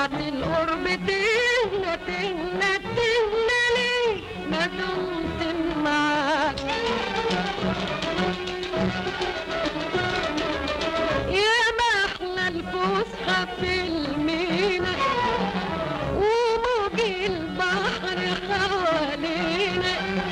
ساعة القرب تهنى تهنى تهنى ليه ما دمت معاك يا محلى الفسحة في المينا وموج البحر حوالينا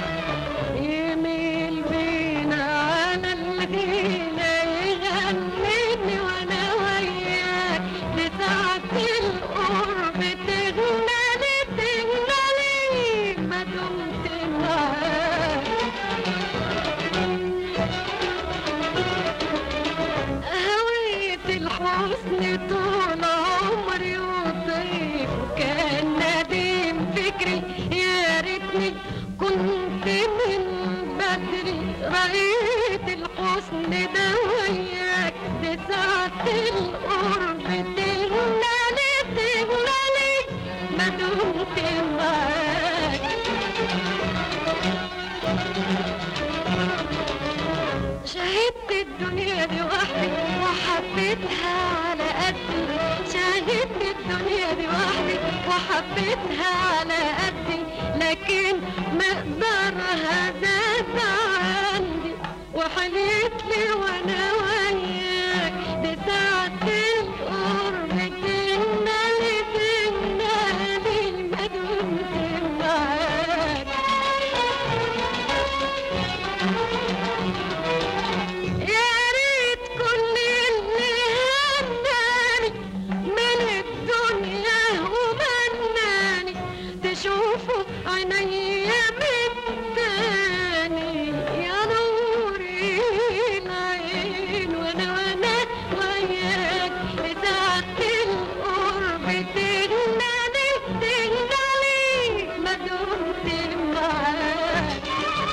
يميل بينا على الهينا يغنيني وانا وياك لساعة القرب تغنى لي تغنى لي ما دمت معاك هويت الحزن طول عمري وطيب كان نديم فكري يا ريتني كنت من بدري رأيت الحزن ده وياك دي ساعة القرب تغنى لي تغنى لي ما دمت معاك شهدت الدنيا دي وحدي وحبيتها على قدي شهدت الدنيا دي وحدي وحبيتها على قدي لكن مقدارها زاد عندي وحليت لي وانا وياك دي ساعة القرب تنالي تنالي ما دمت معاك يا ريت كل اللي هناني من الدنيا ومناني تشوفوا عينيا من تاني يا نور العين وانا وانا وياك ساعة القرب تغناني تغناني ما دمت معاك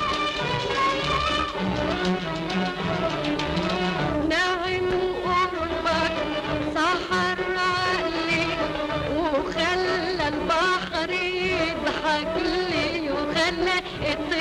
نعم قربك سحر عقلي وخلى البحر يضحك لي وخلى